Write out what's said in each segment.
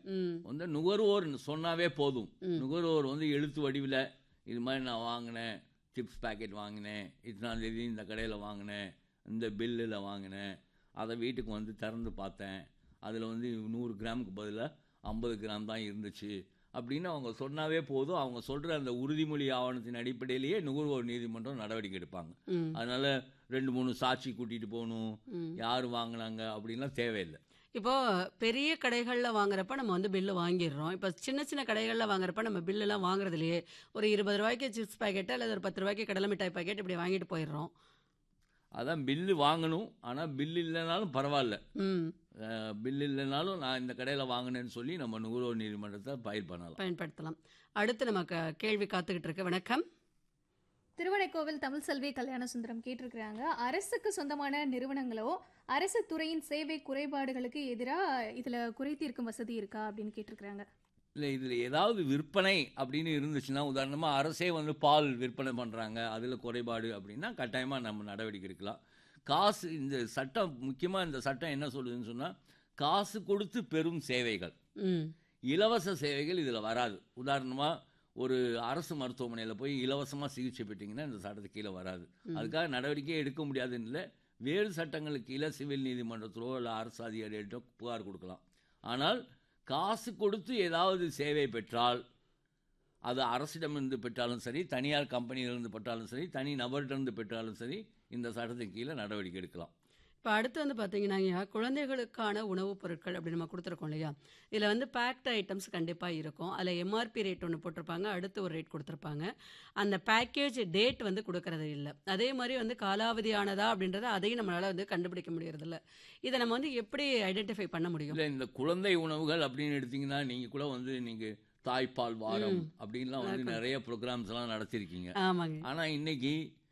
ம் வந்து நுகர்வோர் சொன்னாவே போதும் நுகர்வோர் வந்து எழுத்து வடிவில் இது மாதிரி நான் வாங்கினேன் சிப்ஸ் பாக்கெட் வாங்கினேன் இத்தனாம் தேதி இந்த கடையில் வாங்கினேன் இந்த பில்லில் வாங்கினேன் அதை வீட்டுக்கு வந்து திறந்து பார்த்தேன் அதில் வந்து நூறு கிராமுக்கு பதிலாக ஐம்பது கிராம் தான் இருந்துச்சு அப்படின்னு அவங்க சொன்னாவே போதும் அவங்க சொல்கிற அந்த உறுதிமொழி ஆவணத்தின் அடிப்படையிலேயே நுகர்வோர் நீதிமன்றம் நடவடிக்கை எடுப்பாங்க ம் அதனால் ரெண்டு மூணு சாட்சி கூட்டிகிட்டு போகணும் யார் வாங்கினாங்க அப்படின்லாம் தேவையில்லை இப்போ பெரிய கடைகளில் வாங்குறப்ப நம்ம வந்து பில்லு வாங்கிடுறோம் இப்போ சின்ன சின்ன கடைகளில் வாங்குறப்ப நம்ம பில்லுலாம் வாங்குறது இல்லையே ஒரு இருபது ரூபாய்க்கு சிப்ஸ் பாக்கெட்டு அல்லது ஒரு பத்து ரூபாய்க்கு கடலை மிட்டாய் பாக்கெட் இப்படி வாங்கிட்டு போயிடுறோம் அதான் பில்லு வாங்கணும் ஆனால் பில்லு இல்லைனாலும் பரவாயில்ல ம் பில் இல்லைனாலும் நான் இந்த கடையில் வாங்கினேன்னு சொல்லி நம்ம நுகர்வோர் நீதிமன்றத்தை பயிர் பண்ணலாம் பயன்படுத்தலாம் அடுத்து நமக்கு கேள்வி காத்துக்கிட்டு இருக்கு வணக்கம் திருவனைக்கோவில் தமிழ் செல்வி கல்யாண சுந்தரம் கேட்டிருக்கிறாங்க அரசுக்கு சொந்தமான நிறுவனங்களோ அரசு துறையின் சேவை குறைபாடுகளுக்கு எதிராக இதுல குறை தீர்க்கும் வசதி இருக்கா அப்படின்னு கேட்டிருக்கிறாங்க இல்லை இதில் ஏதாவது விற்பனை அப்படின்னு இருந்துச்சுன்னா உதாரணமாக அரசே வந்து பால் விற்பனை பண்ணுறாங்க அதில் குறைபாடு அப்படின்னா கட்டாயமாக நம்ம நடவடிக்கை எடுக்கலாம் காசு இந்த சட்டம் முக்கியமாக இந்த சட்டம் என்ன சொல்லுதுன்னு சொன்னால் காசு கொடுத்து பெறும் சேவைகள் ம் இலவச சேவைகள் இதில் வராது உதாரணமாக ஒரு அரசு மருத்துவமனையில் போய் இலவசமாக சிகிச்சை பெற்றீங்கன்னா இந்த சட்டத்துக்கு கீழே வராது அதுக்காக நடவடிக்கையே எடுக்க முடியாதுன்னு இல்லை வேறு சட்டங்களுக்கு கீழே சிவில் நீதிமன்றத்திலோ இல்லை அரசு அதிகாரிகிட்டோ புகார் கொடுக்கலாம் ஆனால் காசு கொடுத்து ஏதாவது சேவை பெற்றால் அது அரசிடமிருந்து பெற்றாலும் சரி தனியார் கம்பெனியிலிருந்து பெற்றாலும் சரி தனி நபர்கிட்டருந்து பெற்றாலும் சரி இந்த சட்டத்தின் கீழே நடவடிக்கை எடுக்கலாம் இப்போ அடுத்து வந்து பார்த்தீங்கன்னா ஐயா குழந்தைகளுக்கான உணவுப் பொருட்கள் அப்படி நம்ம கொடுத்துருக்கோம் இல்லையா இதில் வந்து பேக்டு ஐட்டம்ஸ் கண்டிப்பாக இருக்கும் அதில் எம்ஆர்பி ரேட் ஒன்று போட்டிருப்பாங்க அடுத்து ஒரு ரேட் கொடுத்துருப்பாங்க அந்த பேக்கேஜ் டேட் வந்து கொடுக்கறது இல்லை அதே மாதிரி வந்து காலாவதியானதா அப்படின்றத அதையும் நம்மளால் வந்து கண்டுபிடிக்க முடியறதில்ல இதை நம்ம வந்து எப்படி ஐடென்டிஃபை பண்ண முடியும் இல்லை இந்த குழந்தை உணவுகள் அப்படின்னு எடுத்தீங்கன்னா நீங்கள் கூட வந்து நீங்கள் தாய்ப்பால் வாரம் அப்படின்லாம் வந்து நிறைய ப்ரோக்ராம்ஸ் எல்லாம் நடத்திருக்கீங்க ஆமாங்க ஆனால் இன்னைக்கு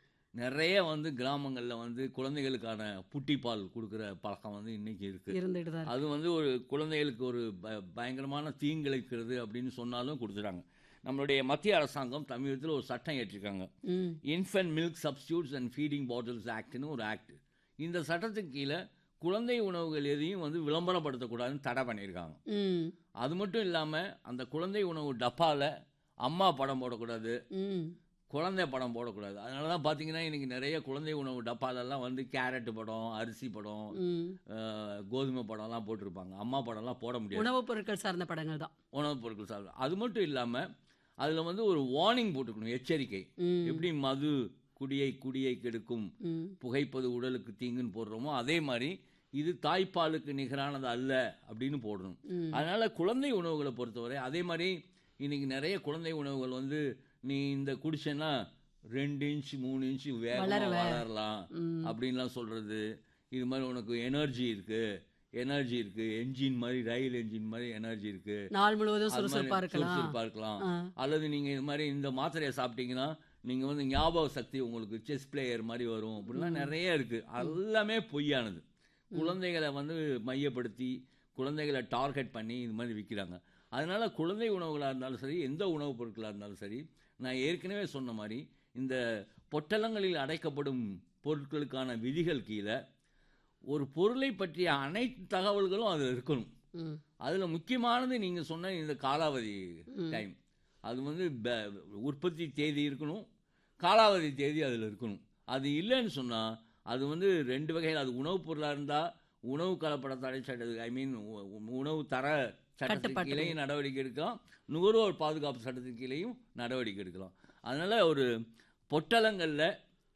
நிறைய வந்து கிராமங்களில் வந்து குழந்தைகளுக்கான புட்டிப்பால் கொடுக்குற பழக்கம் வந்து இன்னைக்கு இருக்கு இருந்துட்டு தான் அது வந்து ஒரு குழந்தைகளுக்கு ஒரு ப- பயங்கரமான தீங்கிழைக்கிறது அப்படின்னு சொன்னாலும் கொடுத்துட்டாங்க நம்மளுடைய மத்திய அரசாங்கம் தமிழகத்தில் ஒரு சட்டம் ஏற்றிருக்காங்க ம் infant milk substitutes and feeding bottles ஆக்ட்னு ஒரு ஆக்ட் இந்த சட்டத்துக்கு கீழே குழந்தை உணவுகள் எதையும் வந்து விளம்பரப்படுத்தக்கூடாதுன்னு தடை பண்ணியிருக்காங்க ம் அது மட்டும் இல்லாமல் அந்த குழந்தை உணவு டப்பாவில் அம்மா படம் போடக்கூடாது ம் குழந்தை படம் போடக்கூடாது அதனால தான் பார்த்தீங்கன்னா இன்றைக்கி நிறைய குழந்தை உணவு டப்பாலெல்லாம் வந்து கேரட் படம் அரிசி படம் ம் அஹ், கோதுமை படம்லாம் போட்டிருப்பாங்க அம்மா படம்லாம் போட முடியாது உணவுப் பொருட்கள் சார்ந்த படங்கள் தான் உணவுப் பொருட்கள் சாப்பிட அது மட்டும் இல்லாமல் அதில் வந்து ஒரு வார்னிங் போட்டுக்கணும் எச்சரிக்கை ம் எப்படி மது குடியை குடியை கெடுக்கும் ம் புகைப்பது உடலுக்கு தீங்குன்னு போடுறோமோ அதே மாதிரி இது தாய்ப்பாலுக்கு நிகரானது அல்ல அப்படின்னு போடணும் ம். அதனால குழந்தை உணவுகளை பொறுத்தவரை அதே மாதிரி இன்னைக்கு நிறைய குழந்தை உணவுகள் வந்து நீ இந்த குடிச்சேன்னா ரெண்டு இன்ச் மூணு இன்ச் வேகமாக வளருவ. வளரலாம் ம். அப்படின்லாம் சொல்றது இது மாதிரி உனக்கு எனர்ஜி இருக்கு எனர்ஜி இருக்கு என்ஜின் மாதிரி ரயில் என்ஜின் மாதிரி எனர்ஜி இருக்கு நாள் முழுவதும் அது மாதிரி சுறுசுறுப்பா இருக்கலாம் சுறுசுறுப்பா இருக்கலாம் ஆ. அல்லது நீங்க இது மாதிரி இந்த மாத்திரையை சாப்பிட்டீங்கன்னா நீங்க வந்து ஞாபக சக்தி உங்களுக்கு செஸ் பிளேயர் மாதிரி வரும் அப்படிலாம் நிறைய இருக்கு எல்லாமே பொய்யானது குழந்தைகளை வந்து மையப்படுத்தி குழந்தைகளை டார்கெட் பண்ணி இது மாதிரி விற்கிறாங்க அதனால குழந்தை உணவுகளாக இருந்தாலும் சரி எந்த உணவுப் பொருட்களாக இருந்தாலும் சரி நான் ஏற்கனவே சொன்ன மாதிரி இந்த பொட்டலங்களில் அடைக்கப்படும் பொருட்களுக்கான விதிகள் கீழே ஒரு பொருளை பற்றிய அனைத்து தகவல்களும் அதில் இருக்கணும் ம் அதில் முக்கியமானது நீங்கள் சொன்ன இந்த காலாவதி டைம் அது வந்து ப- உற்பத்தி தேதி இருக்கணும் காலாவதி தேதி அதில் இருக்கணும் அது இல்லைன்னு சொன்னால் அது வந்து ரெண்டு வகையில் அது உணவுப் பொருளாக இருந்தால் உணவு கலப்பட தடை சட்ட ஐ மீன் உணவு தர சட்டத்தின் கட்டுப்பாட்டு கீழேயும் நடவடிக்கை எடுக்கலாம் நுகர்வோர் பாதுகாப்பு சட்டத்தின் கீழேயும் நடவடிக்கை எடுக்கலாம் அதனால் ஒரு பொட்டலங்களில்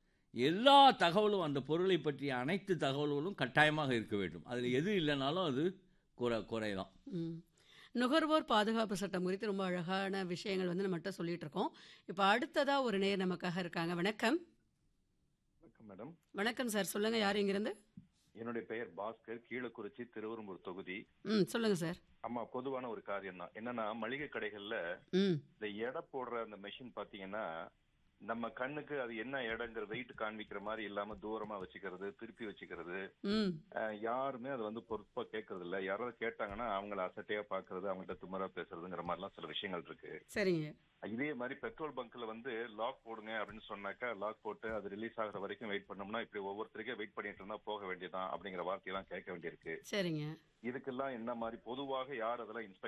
எல்லா தகவலும் அந்த பொருளை பற்றிய அனைத்து தகவல்களும் கட்டாயமாக இருக்க வேண்டும் அதில் எது இல்லைனாலும் அது குறை குறையலாம் ம். நுகர்வோர் பாதுகாப்பு சட்டம் குறித்து ரொம்ப அழகான விஷயங்கள் வந்து நம்மகிட்ட சொல்லிட்டு இருக்கோம் இப்போ அடுத்ததா ஒரு நேர் நமக்காக இருக்காங்க வணக்கம் வணக்கம் மேடம் வணக்கம் சார் சொல்லுங்க யார் இங்கிருந்து என்னுடைய பெயர் பாஸ்கர் கீழக்குறிச்சி திருவெரும்பூர் தொகுதி ம் சொல்லுங்க சார் ஆமா பொதுவான ஒரு காரியம் தான் என்னன்னா மளிகை கடைகள்ல ம் இந்த எடை போடுற அந்த மெஷின் பாத்தீங்கன்னா நம்ம கண்ணுக்கு அது என்ன எடைங்கிற வெயிட் காண்பிக்கிற மாதிரி இல்லாம தூரமா வச்சுக்கிறது திருப்பி வச்சுக்கிறது ம் அஹ், யாருமே அதை வந்து பொறுப்பா கேட்கறது இல்ல யாராவது கேட்டாங்கன்னா அவங்கள அசட்டையா பாக்குறது அவங்கள்ட்ட துமரா பேசுறதுங்கிற மாதிரிலாம் சில விஷயங்கள் இருக்கு சரிங்க இதே மாதிரி பெட்ரோல் பங்க்ல வந்து லாக் போடுங்க அப்படின்னு சொன்னாக்கா லாக் போட்டு அது ரிலீஸ் ஆகுற வரைக்கும் வெயிட் பண்ணோம்னா இப்படி ஒவ்வொருத்தருக்கே வெயிட் பண்ணிட்டு இருந்தா போக வேண்டியதான் அப்படிங்கிற வார்த்தையெல்லாம் கேட்க வேண்டியிருக்கு சரிங்க இதுக்கெல்லாம் என்ன மாதிரி பொதுவாக யார் அதெல்லாம் இன்ஸ்பெக்ட்